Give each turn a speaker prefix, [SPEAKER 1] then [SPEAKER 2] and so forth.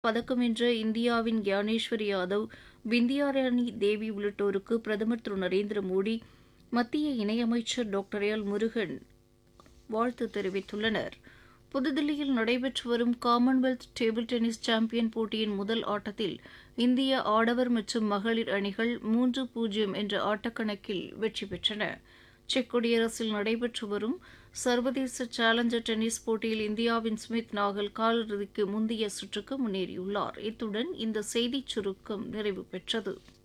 [SPEAKER 1] பதக்கம் வென்ற இந்தியாவின் கியானேஸ்வர் யாதவ் பிந்தியாராணி தேவி உள்ளிட்டோருக்கு பிரதமர் திரு நரேந்திர மோடி மத்திய இணையமைச்சர் டாக்டர் எல் முருகன் வாழ்த்து தெரிவித்துள்ளனர் புதுதில்லியில் நடைபெற்று வரும் காமன்வெல்த் டேபிள் டென்னிஸ் சாம்பியன் போட்டியின் முதல் ஆட்டத்தில் இந்திய ஆடவர் மற்றும் மகளிர் அணிகள் மூன்று பூஜ்ஜியம் என்ற ஆட்டக்கணக்கில் வெற்றி பெற்றன செக் குடியரசில் நடைபெற்று வரும் சர்வதேச சேலஞ்சர் டென்னிஸ் போட்டியில் இந்தியாவின் ஸ்மித் நாகல் காலிறுதிக்கு முந்தைய சுற்றுக்கு முன்னேறியுள்ளார் இத்துடன் இந்த செய்திச் சுருக்கம் நிறைவு பெற்றது